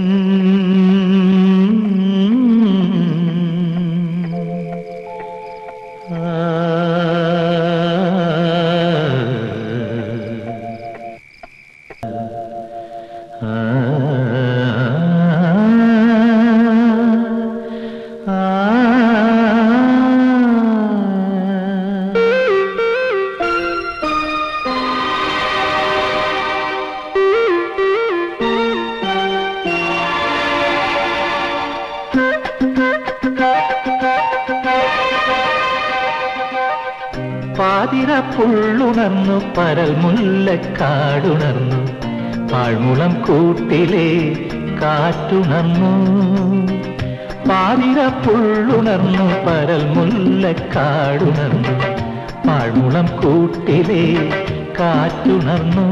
പാതിര പുള്ളുണർന്നു പരൽ മുല്ലക്കാടുണർന്നു പാഴ്മുളം കൂട്ടിലെ കാറ്റുണർന്നു പാതിര പുള്ളുണർന്നു പരൽ മുല്ലക്കാടുണർന്നു പാഴ്മുളം കൂട്ടിലെ കാറ്റുണർന്നു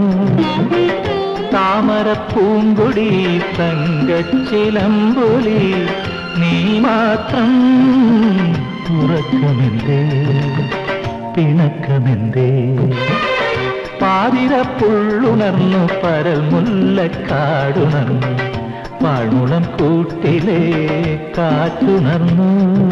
താമര പൂങ്കൊടി തങ്കച്ചിലമ്പൊലി നീ മാത്രം ഉറക്കമെന്തേ പിണക്കമെന്തേ പാതിര പുള്ളുണർന്നു പരൽ മുല്ലക്കാടുണർന്നു പാഴ്മുളം കൂട്ടിലെ കാറ്റുണർന്നു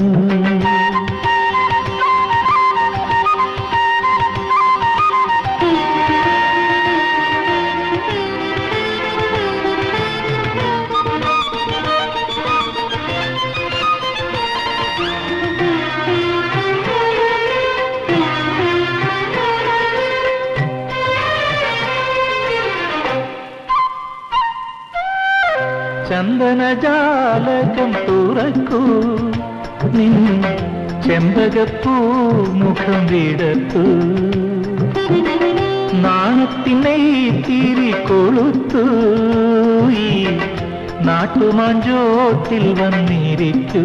ചന്ദനജാലകം തുറക്കൂ നിൻ ചെമ്പകപ്പൂ മുഖം വിടത്തു നാണത്തിനെ തിരി കൊളുത്തു ഈ നാട്ടുമാഞ്ചോട്ടിൽ വന്നിരിക്കൂ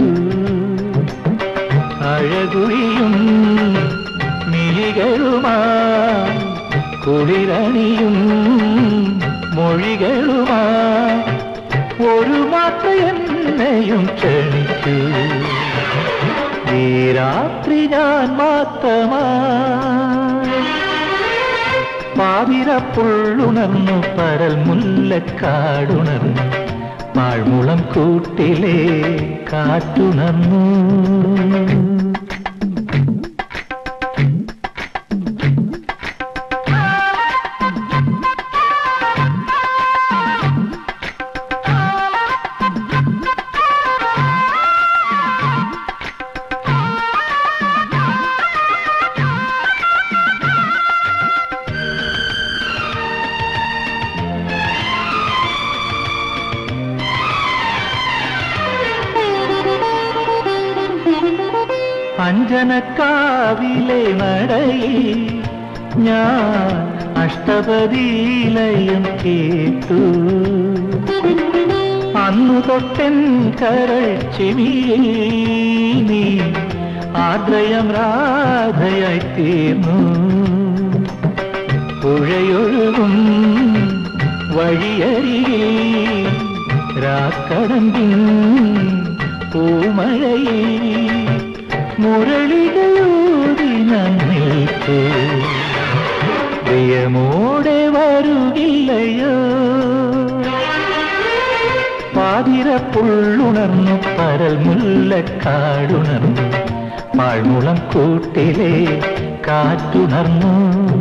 അഴകുഴിയും മിഴികളുമാ കുളിരണിയും മൊഴികളുമാ ഒരു മാത്ര എന്നെയും ക്ഷണിക്കൂ ഈ രാത്രി ഞാൻ മാത്രമാ പാതിര പുള്ളുണർന്നു പരൽ മുല്ലക്കാടുണർന്നു പാഴ്മുളം കൂട്ടിലെ കാറ്റുണർന്നു അഞ്ജനക്കാവിലെ നടയിൽ ഞാൻ അഷ്ടപതിയിലയം കേട്ടു അന്നു തൊട്ടൻ കരൾ ചെവിയിൽ നീ ആദ്രയം രാധയായി തീർന്നു പുഴയൊഴുകും വഴിയരികിൽ രാക്കടമ്പിൻ പൂമഴയിൽ മുരളികളൂതി നിൽക്കൂ പ്രിയമോടെ വരുകില്ലയോ പാതിര പുള്ളുണർന്നു പരൽ മുല്ലക്കാടുണർന്നു പാഴ്മുളം കൂട്ടിലെ കാറ്റുണർന്നു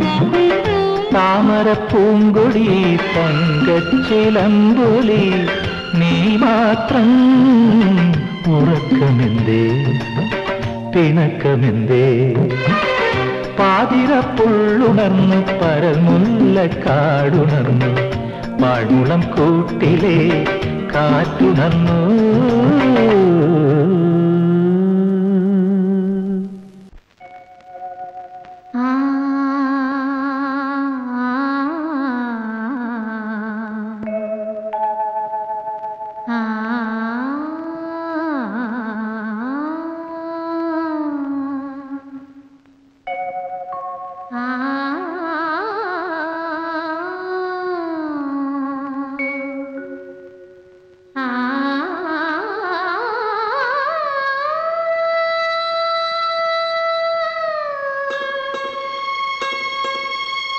താമര പൂങ്കൊടി തങ്കച്ചിലമ്പൊലി നീ മാത്രം ഉറക്കമെന്തേ പിണക്കമെന്തേ പാതിര പുള്ളുണർന്നു പരൽ മുല്ലക്കാടുണർന്നു പാഴ്മുളം കൂട്ടിലെ കാറ്റുണർന്നു ആ ആ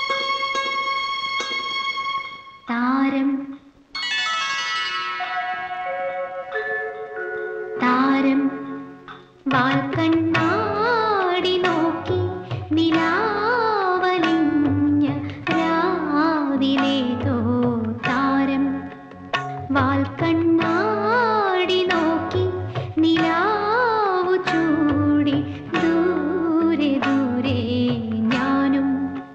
താരം വാൽക്കണ്ണാടി നോക്കി നിലാവലിഞ്ഞ രാവിലേതോ താരം വാൽക്കണ്ണാടി നോക്കി നിലാവു ചൂടി ദൂരെ ദൂരെ ഞാനും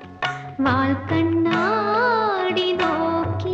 വാൽക്കണ്ണാടി നോക്കി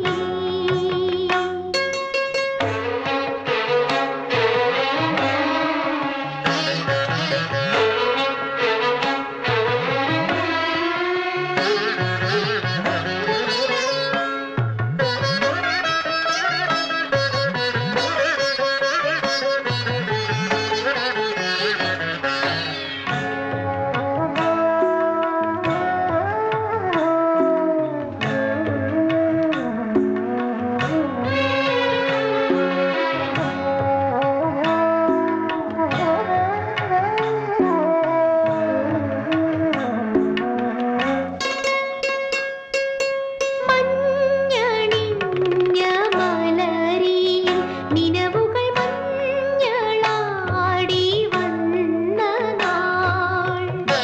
മഞ്ഞണിഞ്ഞ മലരിയിൽ നിലവുകൾ മഞ്ഞളാടി വന്ന നാൾ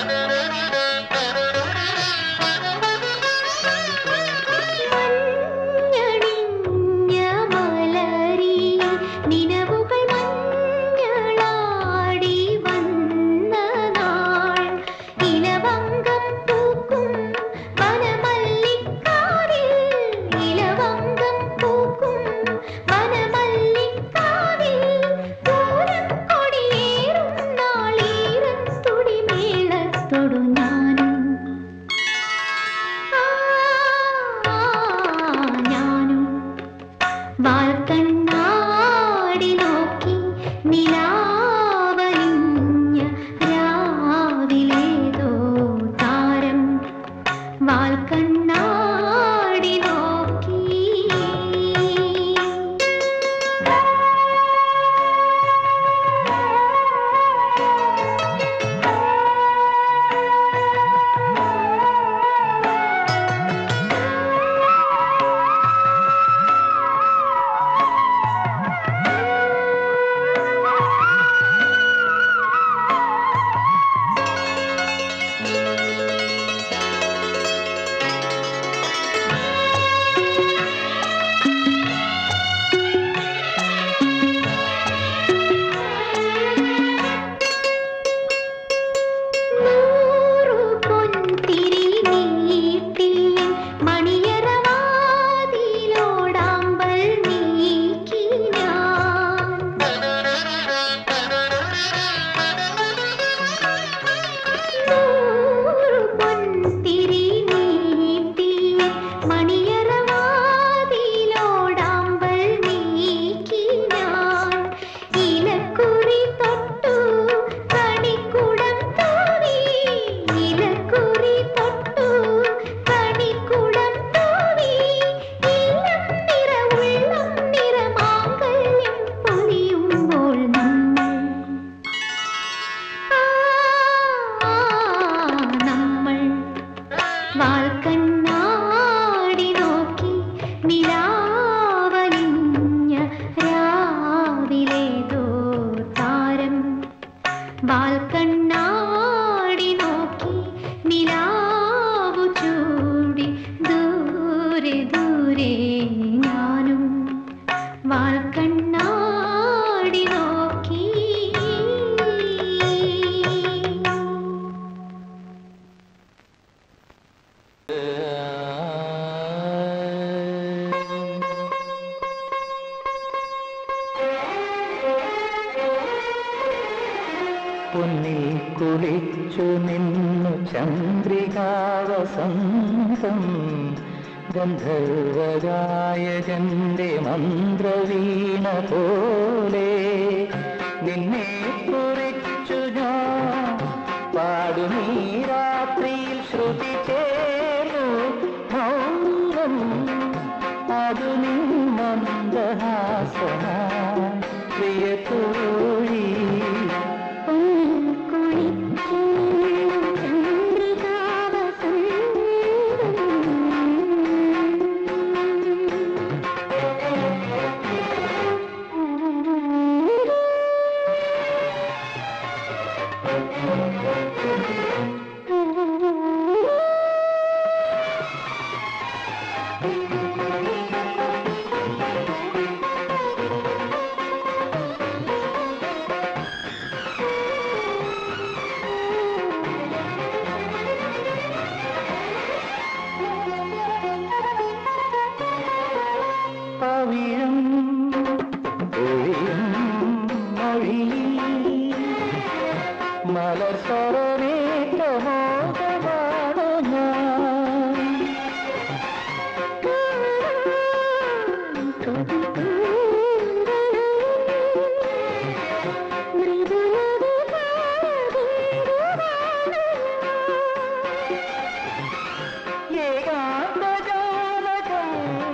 മഞ്ഞണിഞ്ഞ മലരിയിൽ നിലവുകൾ മഞ്ഞളാടി വന്ന നാൾ ഇലവങ്കം പൂക്കും വനമല്ലിക്കാവിൽ ഇലവങ്കം പൂക്കും വനമല്ലിക്കാവിൽ പൂരം കൊടിയേറും നാളീരത്തുടി മേളത്തൊടു ഞാനും ആ, ഞാനും വാൽക്കണ്ണാടി നോക്കി നിലാവലിഞ്ഞ രാവിലേതോ താരം വാൽക്കണ്ണാടി നോക്കി നൂറു പൊൻതിരി നീട്ടി മണിയറവാതിലോടാമ്പൽ നീക്കി ഞാൻ നൂറു പൊൻതിരി നീട്ടി മണിയറവാതിലോടാമ്പൽ നീക്കി ഞാൻ ഇലക്കുറി തൊട്ടു കണിക്കുടം തൂവി ഇലക്കുറി തൊട്ടു കണിക്കുടം തൂവി ഇളം നിറ ഉള്ളം നിറ മാംഗല്യം പൊലിയുമ്പോൾ നമ്മൾ ആ, നമ്മൾ വാൽക്കണ്ണാടി നോക്കി നിലാവലിഞ്ഞ രാവിലേതോ താരം വാൽക്കണ്ണാടി നോക്കി നിലാവു ചൂടി ദൂരെ ദൂരെ ഞാനും വാൽക്കണ്ണാടി നോക്കി പൊന്നിൽ കുളിച്ചു നിന്നു ചന്ദ്രികാവസന്തം ഗന്ധർവഗായകന്റെ മന്ത്രവീണ പോലെ നിന്നെ കുറിച്ചു ഞാൻ പാടുമീ രാത്രിയിൽ ശ്രുതി ചേർന്നു മൗനം അതു നിൻ മന്ദഹാസന പ്രിയ തോഴി ചന്ദ്രികാവസന്തം പവിഴം ഒഴിയും മൊഴിയിൽ മലർ സ്വരവേറ്റ മോഹമാണ് ഞാൻ ഏകാന്തജാലകം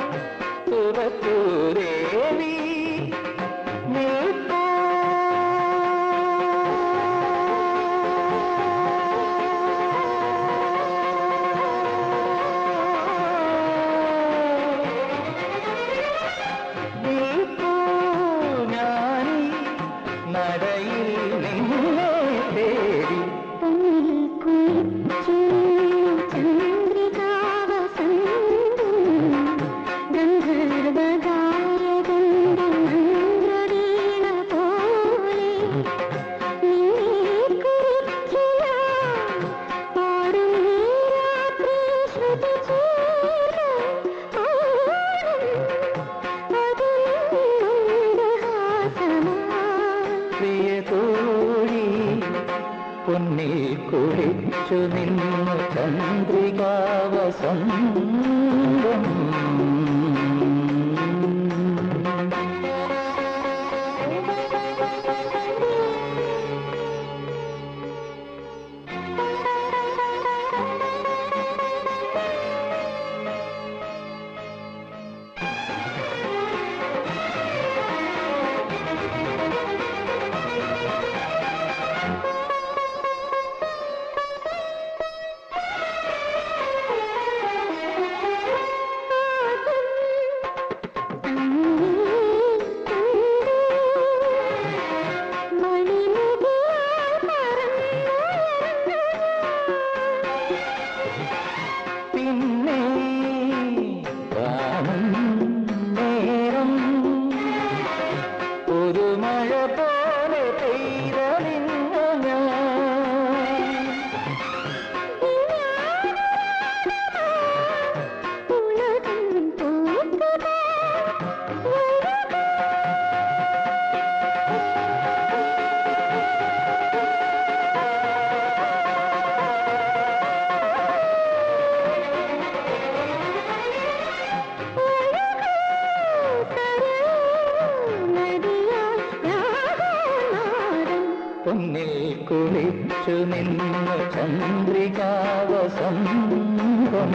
തുറത്തൂരേവി നിൽപ്പൂ നിൽപ്പൂ ഞാനീ നടയിൽ നിന്നെ തേടി പ്രിയ തോഴി പൊന്നിൽ കുളിച്ചു നിന്നു ചന്ദ്രികാവസന്തം പിന്നെ കാണും നേരം ഒരു മഴ പോലെ പെയ്ത നിന്നു ഞാൻ പൊന്നിൽ കുളിച്ചു നിന്നു ചന്ദ്രികാവസന്തം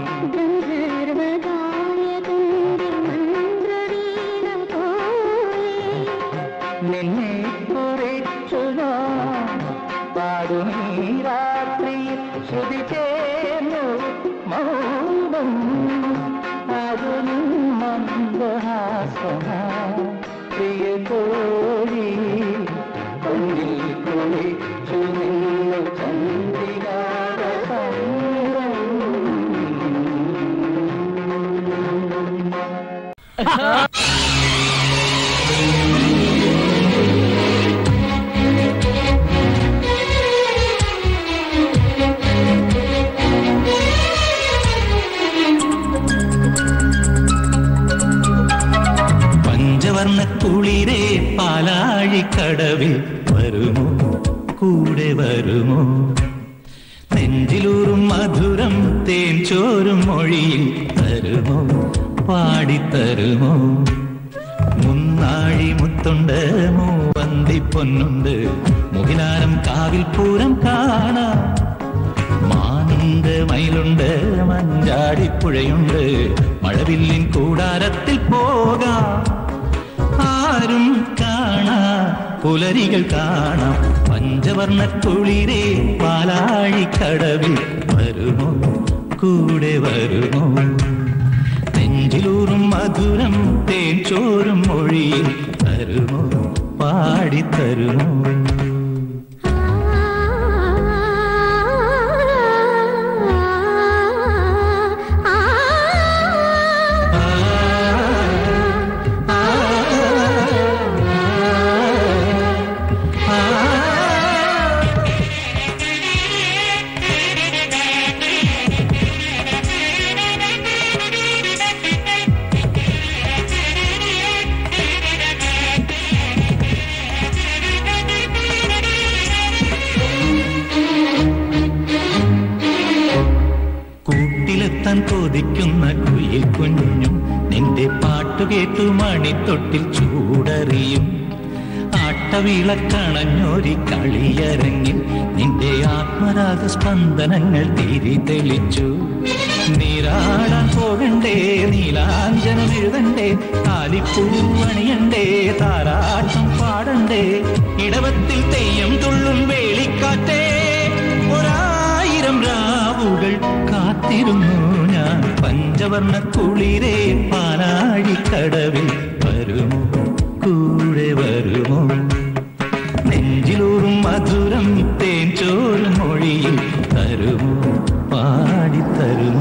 നിന്നെ കുറിച്ചു ഞാൻ പാടുമീ രാത്രിയിൽ ശ്രുതി ചേർന്നു മൗനം അതിനും മന്ദഹാസമാ പ്രിയ തോഴി പൊന്നിൽ കുളിച്ചു നിന്നു ചന്ദ്രികാവസന്തം പഞ്ചവർണ്ണ കുളിരേ പാലാഴിക്കടവിൽ വരുമോ കൂടെ വരുമോ നെഞ്ചിലൂറും മധുരം തേൻ ചോരും മൊഴിയിൽ തരുമോ പാടിത്തരുമോ മുന്നാഴി മുത്തുണ്ട് മൂവന്തി പൊന്നുണ്ട് മുകിലാരം കാവിൽ പൂരം കാണാം മാനുണ്ട് മയിലുണ്ട് മഞ്ചാടിപ്പുഴയുണ്ട് മഴവില്ലിൻ കൂടാരത്തിൽ പോകാം ആരും കാണാ പുലരികൾ കാണാം പഞ്ചവർണ്ണ കുളിരേ പാലാഴിക്കടവിൽ വരുമോ കൂടെ വരുമോ നെഞ്ചിലൂറും മധുരം തേൻ ചോറും മൊഴിയിൽ തരുമോ പാടിത്തരുമോ ആ കൊതിക്കുന്ന കുയിൽ കുഞ്ഞും നിന്റെ പാട്ടു കേട്ടു മണിത്തൊട്ടിൽ ചൂടറിയും ആട്ടവിളക്കണഞ്ഞൊരി കളിയരങ്ങിൽ നിന്റെ ആത്മരാഗ സ്പന്ദനങ്ങൾ തിരി തെളിച്ചു നീരാടാൻ പോകണ്ടേ നീലാഞ്ജനം എഴുതണ്ടേ താലിപ്പൂവണിയണ്ടേ താരാട്ടം പാടണ്ടേ ഇടവത്തിൽ തെയ്യം തുള്ളും വേളിക്കാറ്റേ ഒരായിരം രാവുകൾ കാത്തിരുന്നു ഞാൻ പഞ്ചവർണ്ണ കുളിരേ പാലാഴിക്കടവിൽ വരുമോ കൂടെ വരുമോ നെഞ്ചിലൂറും മധുരം തേൻ ചോറും മൊഴിയിൽ തരുമോ പാടിത്തരുമോ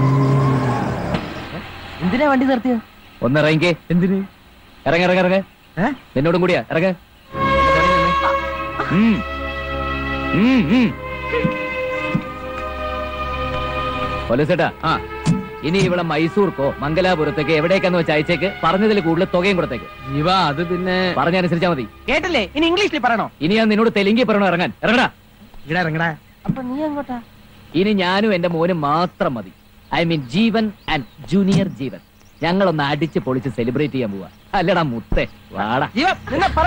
എന്തിനാ വണ്ടി നിർത്തിയത് ഒന്നിറങ്ങിക്കേ എന്തിന് ഇറങ്ങ ഇറങ്ങ ഇറങ്ങ ഏ? നിന്നോടും കൂടിയാ ഇറങ്ങ ഉം. ഉം, ഉം. പോലീസേട്ടാ ആ ഇനി ഇവിടെ മൈസൂർക്കോ മംഗലാപുരത്തേക്ക് എവിടേക്കാന്ന് വെച്ച് അയച്ചേക്ക് പറഞ്ഞതിൽ കൂടുതൽ തുകയും കൊടുത്തേക്ക് ഇവ അത് പിന്നെ പറഞ്ഞനുസരിച്ചാ മതി കേട്ടില്ലേ ഇനി ഇംഗ്ലീഷിൽ പറയണോ ഇനി ഞാൻ നിന്നോട് തെലുങ്കി പറയണോ ഇറങ്ങാൻ ഇറങ്ങടാ ഇവിടെ ഇറങ്ങടാ അപ്പൊ നീ അങ്ങോട്ടാ ഇനി ഞാനും എന്റെ മോനും മാത്രം മതി I mean Jeevan and junior Jeevan ഞങ്ങളൊന്ന് അടിച്ച് പൊളിച്ച് സെലിബ്രേറ്റ് ചെയ്യാൻ പോവാ അല്ലടാ മുത്തേ വാടാ ജീവ നിന്നെ പറ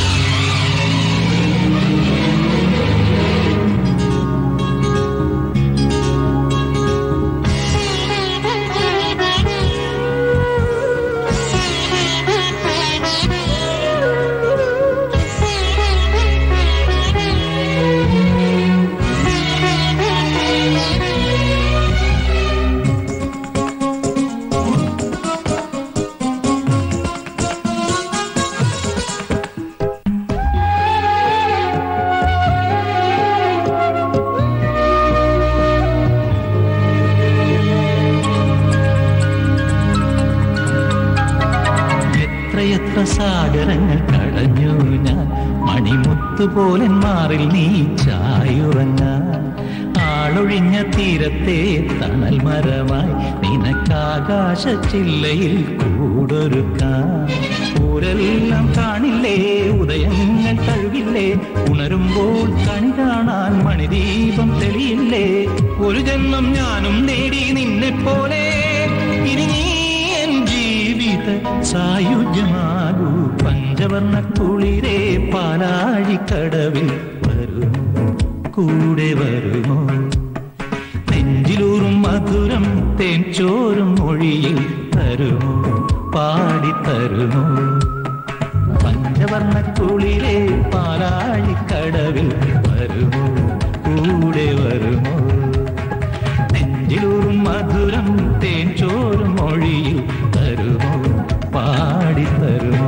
എത്രയെത്ര സാഗരങ്ങൾ കടഞ്ഞു ഞാൻ മണിമുത്തുപോലെ മാറിൽ നീ ചായുറങ്ങാൻ ആളൊഴിഞ്ഞ തീരത്തെ തണൽ മരമായി നിനക്കാകാശ ചില്ലയിൽ കൂടൊരുക്കാൻ ഊരെല്ലാം കാണില്ലേ ഉദയങ്ങൾ തഴുകില്ലേ ഉണരുമ്പോൾ കണി കാണാൻ മണിദീപം തെളിയില്ലേ ഒരു ജന്മം ഞാനും നേടി നിന്നെ പോലെ ഇനി നീ എൻ ജീവിത സായുജ്യമാകൂ പഞ്ചവർണ്ണ കുളിരേ പാലാഴിക്കടവിൽ വരുമോ കൂടെ വരുമോ നെഞ്ചിലൂറും മധുരം തേൻ ചോറും മൊഴിയിൽ തരുമോ പാടിത്തരുമോ പഞ്ചവർണ്ണ കുളിരേ പാലാഴിക്കടവിൽ വരുമോ കൂടെ വരുമോ നെഞ്ചിലൂറും മധുരം തേൻ ചോറും മൊഴിയിൽ തരുമോ പാടിത്തരുമോ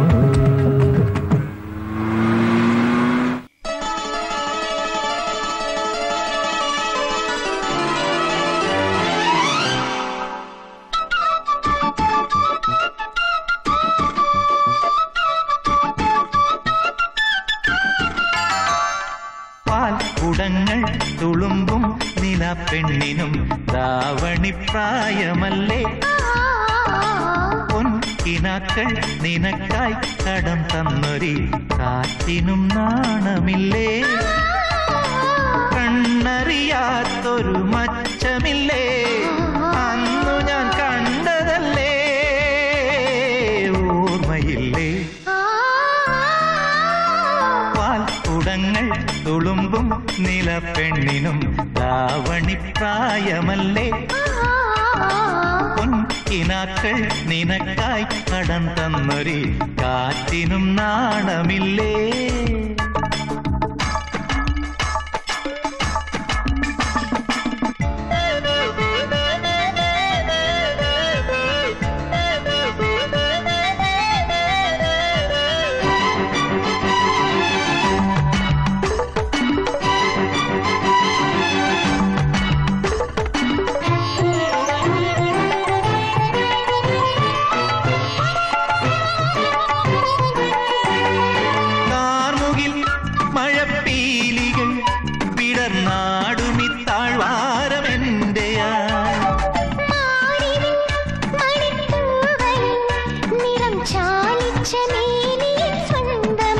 പാൽ കുടങ്ങൾ തുളുമ്പും നിലപ്പെണ്ണിനും ദാവണിപ്രായമല്ലേ പൊൻകിനാക്കൾ നിനക്കായി കടം തന്നൊരി കാറ്റിനും നാണമില്ലേ കണ്ണറിയാത്തൊരു മച്ചമില്ലേ അന്നു ഞാൻ കണ്ടതല്ലേ ഓർമ്മയില്ലേ പാൽക്കുടങ്ങൾ തുളുമ്പും നിലപ്പെണ്ണിനും ദാവണിപ്രായമല്ലേ പൊൻകിനാക്കൾ നിനക്കായി കടം തന്നൊരി കാറ്റിനും നാണമില്ലേ കാർമുകിൽ മഴപ്പീലികൾ വിടർന്നാടുമി താഴ്വാരമെന്റെയാ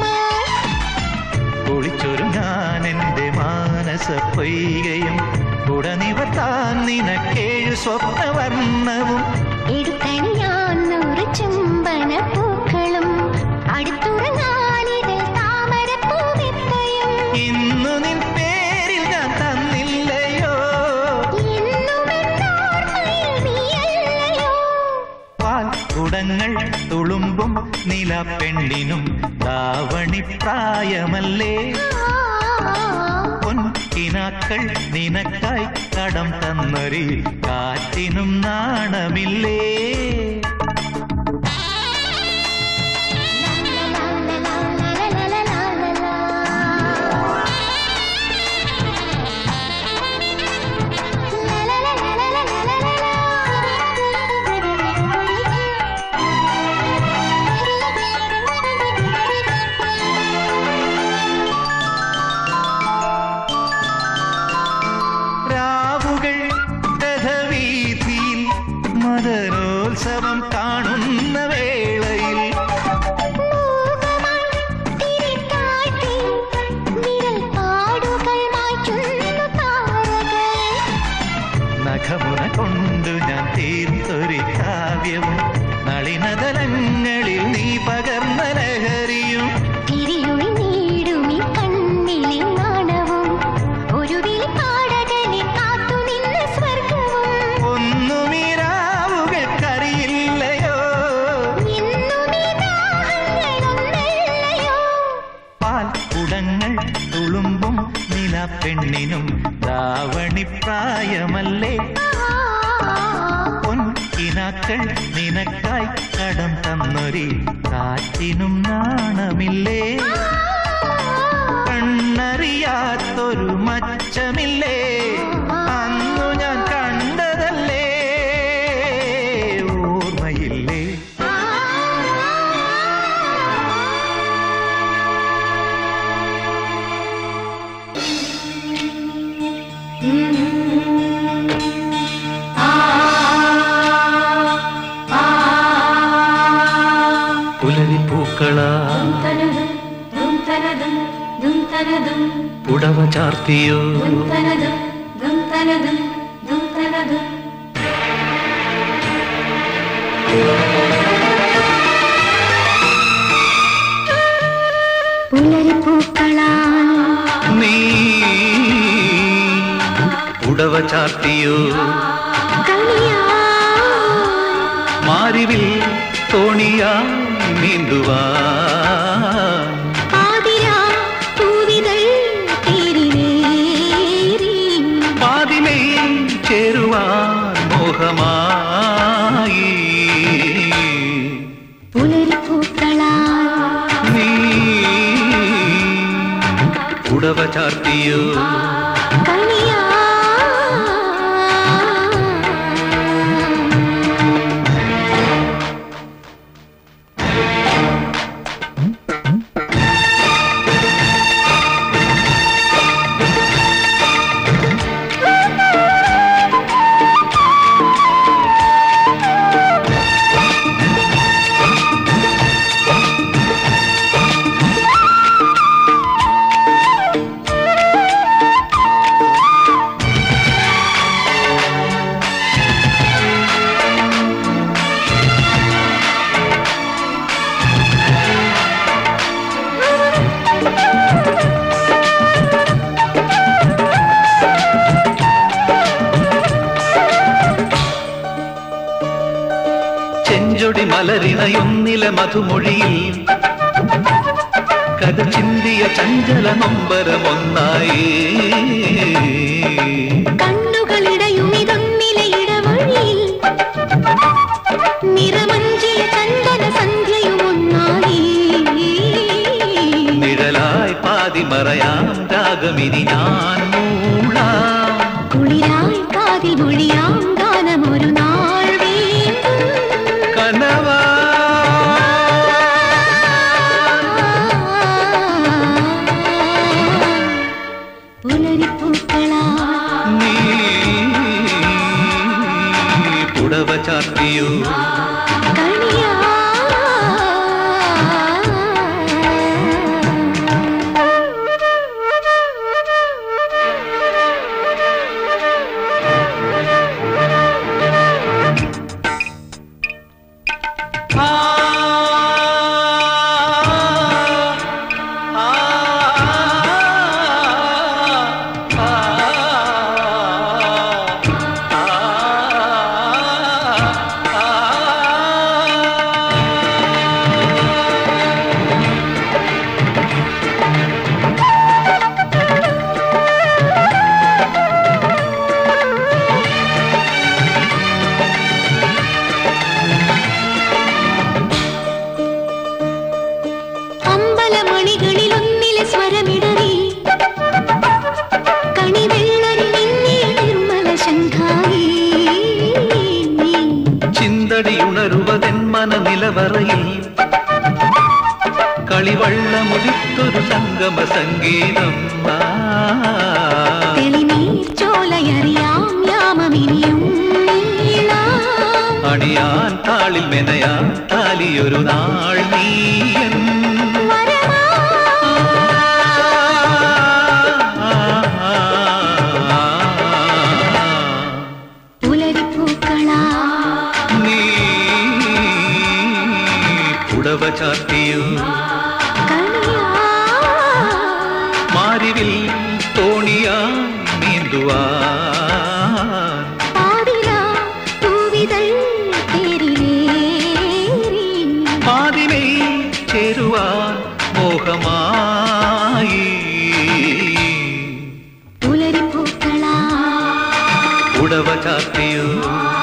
കുളിച്ചൊരുങ്ങാൻ എന്റെ മാനസ പൊയ്കയും കുടനിവർത്താൻ നിനക്കേഴു സ്വപ്നവർണ്ണവും എടുത്തണിയാൻ നൂറ് ചുംബന പൂക്കളും അടുത്തുറങ്ങാനിതൾ താമരപ്പൂവിത്തയും ഇന്നു നിൻ പേരിൽ ഞാൻ തന്നില്ലയോ എന്നും എന്നോർമ്മയിൽ നീയല്ലയോ പാൽ കുടങ്ങൾ തുളുമ്പും നില പെണ്ണിനും ദാവണി പ്രായമല്ലേ പൊൻകിനാക്കൾ നിനക്കായി കടം തന്നൊരി കാറ്റിനും നാണമില്ലേ രാവുകൾ രഥവീഥിയിൽ മദനോത്സവം കാണുന്ന വേളയിൽ നഖമുന കൊണ്ടു ഞാൻ തീർത്തൊരു കാവ്യവും നളിനതലങ്ങളിൽ നീ പകർന്ന ലഹരിയും ഒന്നും ഈ രാവുകൾക്കറിയില്ലയോ പാൽ കുടങ്ങൾ തുളുമ്പും നില പെണ്ണിനും ദാവണി പ്രായമല്ലേ പൊൻകിനാക്കൾ നിനക്കായി കടം തന്നൊരി കാറ്റിനും നാണമില്ലേ കണ്ണറിയാത്തൊരു മച്ചമില്ലേ അന്നു ഞാൻ കണ്ടതല്ലേ ഓർമ്മയില്ലേ പുലരിപ്പൂക്കളാ പുടവ ചാർത്തിയോ നീ പുടവ ചാർത്തിയോ മാരിവിൽ തോണിയാ നീന്തുവാ പാതിമേ ചേരുവാൻ മോഹമായി നീ പുടവ ചാർത്തിയോ ചെഞ്ചൊടി മലരിണയൊന്നില മധുമൊഴിയിൽ കഥ ചിന്തിയ ചഞ്ചല നൊമ്പരമൊന്നായി കണ്ണുകളിടയും ഇതൊന്നിലെ ഇടവഴിയിൽ നിറമഞ്ചിയ ചന്ദന സന്ധ്യയും ഒന്നായി നിഴലായി പാതി മറയാം രാഗമിനി ഞാൻ മൂളാം കുളിരായി കാതിൽ മൊഴിയാം ഗാനമൊരു നാൾ വീണ്ടും കനവാ പുലരിപ്പൂക്കളാ നീ പുടവ ചാർത്തിയോ കണിയാ കൈകളിൽ ഒന്നിലെ സ്വരമിടറി കണിവെള്ളരി നിന്നെ നിർമ്മല ശങ്കായി ചിന്തടിയുണരുവതെൻ മനനിലവറയിൽ കളിവള്ളമുദിത്തൊരു സംഗമ സംഗീതം ആ. തെളിനീർ ചോലയറിയാം യാമമിനിയും നീളാം. അണിയാൻ താളിൽ മെനയാൻ താലിയൊരു നാൾ നീയൻ വരമാ പുലരിപ്പൂക്കളാ നീ പുടവ ചാത്തിയോ കണിയാ മാരിവിൽ തോണിയാ നീന്തുവാൻ പാതിരാ തൂവിതൾ തേരിലേറി പാതിമേ ചേരുവാൻ മോഹമായി പുലരിപ്പൂക്കളാ ഉടവ ചാത്തിയോ